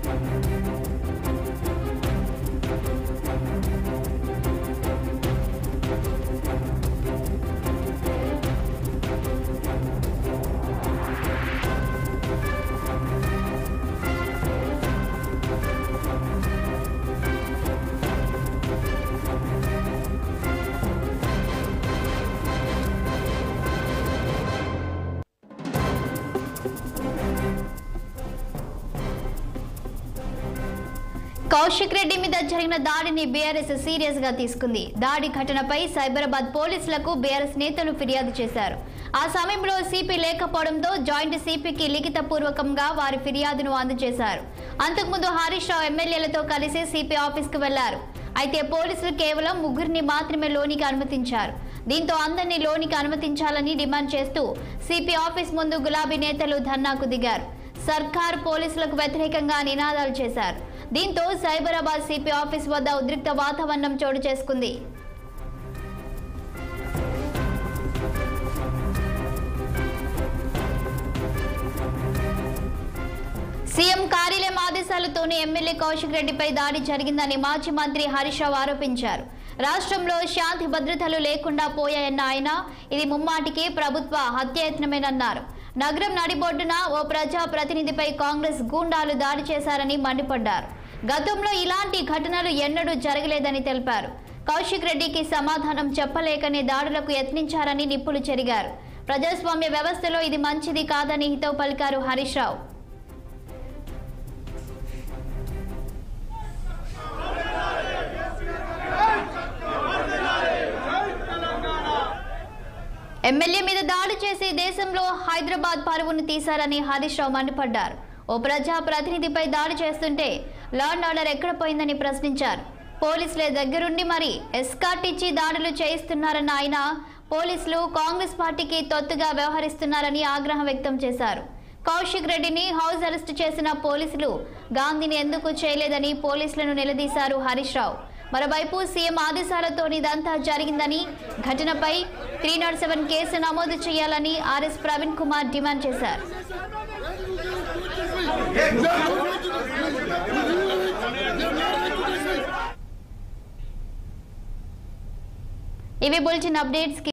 కౌశిక్ రెడ్డి మీద జరిగిన దాడిని బీఆర్ఎస్ సీరియస్ గా తీసుకుంది దాడి ఘటనపై సైబరాబాద్ పోలీసులకు బీఆర్ఎస్ నేతలు ఫిర్యాదు చేశారు ఆ సమయంలో సిపి లేకపోవడంతో జాయింట్ సిపికి లిఖిత పూర్వకంగా వారి ఫిర్యాదును అందజేశారు అంతకుముందు హరీష్ రావు ఎమ్మెల్యేలతో కలిసి సిపి ఆఫీస్ కు వెళ్లారు అయితే పోలీసులు కేవలం ముగ్గురిని మాత్రమే లోనికి అనుమతించారు దీంతో అందరినీ లోనికి అనుమతించాలని డిమాండ్ చేస్తూ సిపి ఆఫీస్ ముందు గులాబీ నేతలు ధర్నాకు దిగారు సర్కార్ పోలీసులకు వ్యతిరేకంగా నినాదాలు చేశారు దీంతో సైబరాబాద్ సిపి ఆఫీస్ వద్ద ఉద్రిక్త వాతావరణం చోటు చేసుకుంది సీఎం కార్యాలయం ఆదేశాలతోనే ఎమ్మెల్యే కౌశిక్ రెడ్డిపై దాడి జరిగిందని మాజీ మంత్రి హరీష్ రావు ఆరోపించారు రాష్ట్రంలో శాంతి భద్రతలు లేకుండా పోయాయన్న ఆయన ఇది ముమ్మాటికి ప్రభుత్వ హత్యాయత్నమేనన్నారు నగరం నడిబొడ్డున ఓ ప్రజా ప్రతినిధిపై కాంగ్రెస్ గూండాలు దాడి చేశారని మండిపడ్డారు గతంలో ఇలాంటి ఘటనలు ఎన్నడూ జరగలేదని తెలిపారు కౌశిక్ రెడ్డికి సమాధానం చెప్పలేకనే దాడులకు యత్నించారని నిప్పులు చెరిగారు ప్రజాస్వామ్య వ్యవస్థలో ఇది మంచిది కాదని హితవు పలికారు హరీష్ రావు ఎమ్మెల్యే మీద దాడి చేసి దేశంలో హైదరాబాద్ పరువును తీశారని హరీష్ రావు మండిపడ్డారు ఓ ప్రజా ప్రతినిధిపై దాడి చేస్తుంటే లా అండ్ ఆర్డర్ ఎక్కడ పోయిందని ప్రశ్నించారు పోలీసులే దగ్గరుండి మరి ఎస్కాట్ ఇచ్చి దాడులు చేయిస్తున్నారన్న ఆయన పోలీసులు కాంగ్రెస్ పార్టీకి తొత్తుగా వ్యవహరిస్తున్నారని ఆగ్రహం వ్యక్తం చేశారు కౌశిక్ రెడ్డిని హౌస్ అరెస్ట్ చేసిన పోలీసులు గాంధీని ఎందుకు చేయలేదని పోలీసులను నిలదీశారు హరీష్ రావు మరోవైపు సీఎం ఆదేశాలతో ఇదంతా జరిగిందని ఘటనపై త్రీ నాట్ సెవెన్ కేసు నమోదు చేయాలని ఆర్ఎస్ ప్రవీణ్ కుమార్ డిమాండ్ చేశారు ఇవి బులెటిన్ అప్డేట్స్